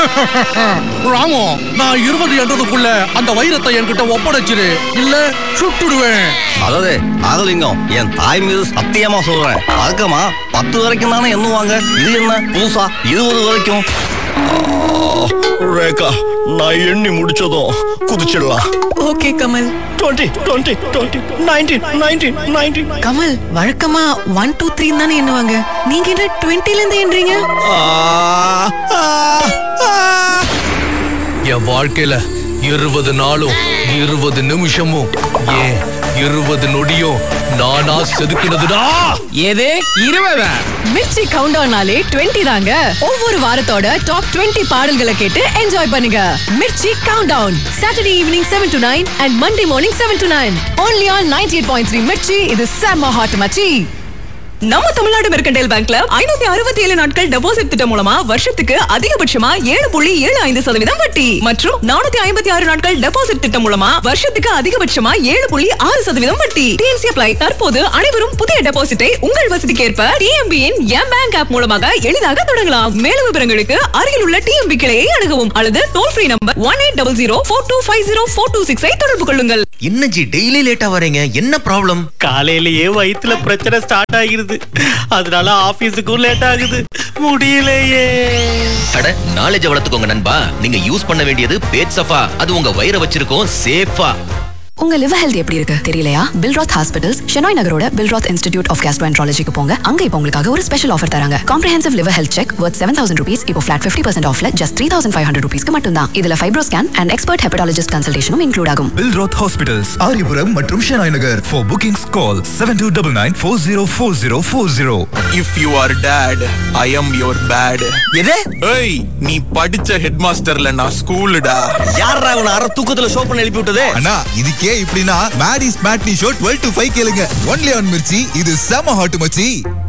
ராமு நான் இருபது என்றதுக்குள்ள அந்த வைரத்தை என்கிட்ட ஒப்படைச்சிரு இல்ல சுட்டுடுவேன் அதாவது நாகலிங்கம் என் தாய் மீது சத்தியமா சொல்றேன் வழக்கமா பத்து வரைக்கும் தானே எண்ணுவாங்க இது என்ன புதுசா இருபது வரைக்கும் ரேகா நான் எண்ணி முடிச்சதும் குதிச்சிடலாம் okay Kamal twenty twenty twenty nineteen nineteen nineteen Kamal வழக்கமா ஒன் டூ த்ரீ தானே எண்ணுவாங்க நீங்க என்ன டுவெண்ட்டில இருந்து எண்றீங்க என் வாழ்க்கையில இருபது நாளும் இருபது நிமிஷமும் ஏன் இருபது நொடியும் நானா செதுக்கினதுடா எது இருபதா மிர்ச்சி கவுண்ட் டவுன்னாலே 20 தாங்க ஒவ்வொரு வாரத்தோட டாப் 20 பாடல்களை கேட்டு என்ஜாய் பண்ணுங்க Mirchi countdown Saturday evening 7 to 9 and Monday morning 7 to 9 only on 98.3 Mirchi இது செம்ம ஹாட் மச்சி நம்ம தமிழ்நாடு மெர்கண்டைல் பேங்க்ல ஐநூத்தி அறுபத்தி ஏழு நாட்கள் டெபாசிட் திட்டம் மூலமா வருஷத்துக்கு அதிகபட்சமா ஏழு புள்ளி ஏழு ஐந்து சதவீதம் வட்டி மற்றும் நானூத்தி ஐம்பத்தி ஆறு நாட்கள் டெபாசிட் திட்டம் மூலமா வருஷத்துக்கு அதிகபட்சமா ஏழு புள்ளி ஆறு சதவீதம் வட்டி டிஎன்சி அப்ளை தற்போது அனைவரும் புதிய டெபாசிட்டை உங்கள் வசதிக்கேற்ப TMB in M bank app மூலமாக எளிதாக தொடங்கலாம் மேலும் விவரங்களுக்கு அருகில் உள்ள டிஎம்பி கிளையை அணுகவும் அல்லது toll free number one eight double zero four two five zero four two சிக்ஸை தொடர்பு கொள்ளுங்கள் என்ன ஜி டெய்லி லேட்டா வரீங்க என்ன ப்ராப்ளம் காலையிலேயே வயித்துல பிரச்சனை ஸ்டார்ட் ஆகிருது அதனால ஆபீஸுக்கும் லேட் ஆகுது முடியலையே அட நாலேஜ் வளர்த்துக்கோங்க நண்பா நீங்க யூஸ் பண்ண வேண்டியது பேட் சஃபா அது உங்க வயிறை வச்சிருக்கோம் சேஃபா உங்க லிவர் ஹெல்த் எப்படி இருக்கு தெரியலையா பில்ராத் ஹாஸ்பிட்டல்ஸ் ஷெனாய் நகரோட பில்ராத் இன்ஸ்டிடியூட் ஆஃப் கேஸ்ட்ரோஎன்ட்ராலஜிக்கு போங்க அங்க இப்போ உங்களுக்காக ஒரு ஸ்பெஷல் ஆஃபர் தராங்க comprehensive liver health check worth seven thousand rupees இப்போ ஃபிளாட் ஃபிஃப்டி பர்சன்ட் ஆஃப்ல just three thousand five hundred ருபீஸ்க்கு மட்டும் தான் இதுல fibro scan and expert hepatologist கன்சல்டேஷனும் இன்க்ளூட் ஆகும் பில்ராத் ஹாஸ்பிட்டல்ஸ் ஆரியபுரம் மற்றும் Shenoy Nagar for bookings call seven two double nine four zero four zero four zero if you are dad I am your bad எது ஏய் நீ படிச்ச ஹெட் மாஸ்டர்ல நான் ஸ்கூலுடா யாரா இவனை அரை தூக்கத்துல ஷோ பண்ண எழுப்பி விட்டது அண்ணா இதுக்கே இப்படின்னா மேடிஸ் matinee show twelve to five கேளுங்க ஒன்லி ஆன் மிர்ச்சி இது செம ஹாட் மச்சி